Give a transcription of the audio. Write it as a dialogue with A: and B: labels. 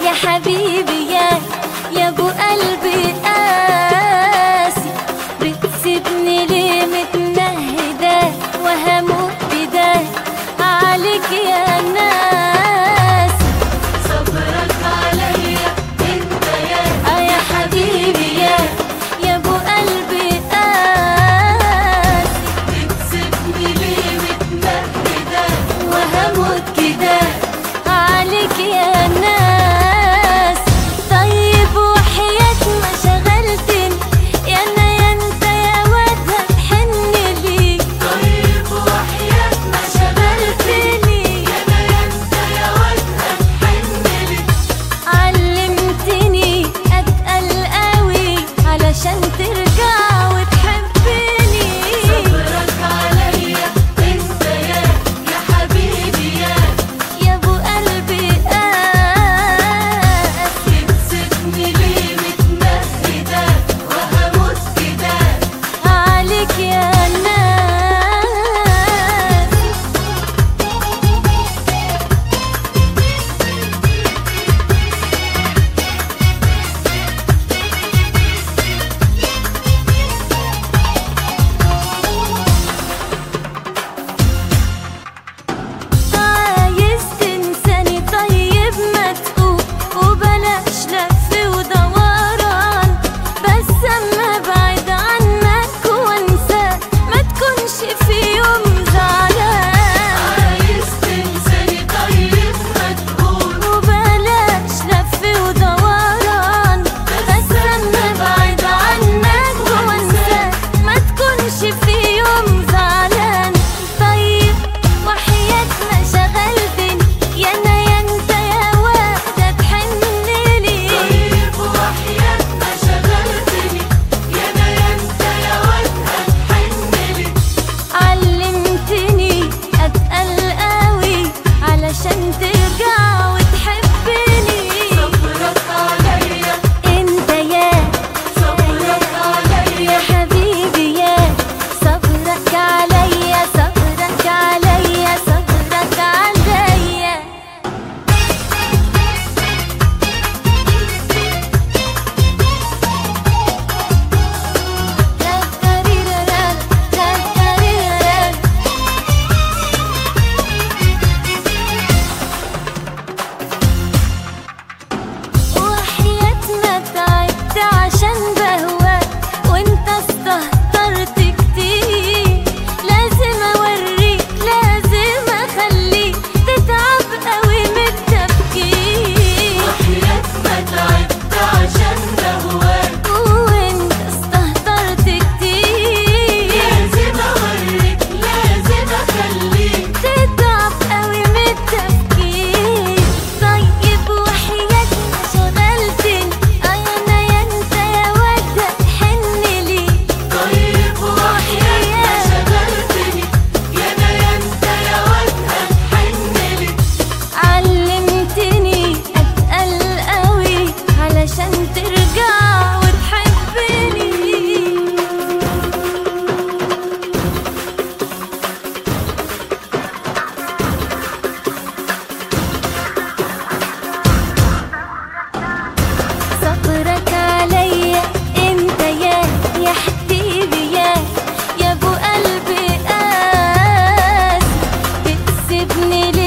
A: يا حبيبي يا يا ابو قلبي قاسي بتسيبني ليه متنهدة وهموت بده عليك يا ناس
B: صبرك عليا انت يا
A: اه يا حبيبي يا يا ابو قلبي قاسي
B: بتسيبني ليه متنهدة
A: وهموت كده عليك يا ناس طيب وحياة ما شغلتني يا انا يا انت يا واد هتحن لي
B: طيب وحياة ما شغلتني يا انا يا انت يا واد هتحنلي
A: علمتني اتقل قوي علشان ترجع وتحبني
B: صبرك عليا انت يا يا حبيبي يا
A: يا ابو قلبي قاسي
B: بتسيبني ليه متنهدة وهموت كده
A: عليك يا ناس عايز تنساني طيب ما تقول وبلاش لف ودوران بس اما ابعد عنك وانساك ما تكونش في يوم زعلان
B: عايز تنساني طيب ما تقول
A: وبلاش لف ودوران بس اما ابعد عنك وانساك ما تكونش في يوم زعلان طيب وحياة ما شغلتني يا انا يا انت يا واد تحنلي
B: طيب وحياة ما شغلتني يا انا يا انت يا واد هتحنلي
A: علمتني اتقل قوي علشان ترجع وتحبني
B: صبرك عليا
A: انت يا
B: صبرك عليا
A: يا حبيبي يا صبرك عليا صبرك عليا صبرك عليا وحياة ما تعبت عشان بهواك وانت استهترت كتير لازم اوريك لازم اخليك تتعب قوي من التفكير
B: وحياة ما تعبت عشان بهواك
A: وانت استهترت كتير
B: لازم اوريك لازم اخليك
A: تتعب قوي من التفكير طيب وحياة ما شغلتني انا يا انت يا واد تحنلي
B: طيب وحياة ما شغلتني يا انا يا انت يا واد هتحنلي
A: علمتني اتقل قوي علشان ترجع وتحبني صبرك عليا انت يا يا حبيبي يا يا ابو قلبي قاسي بتسيبني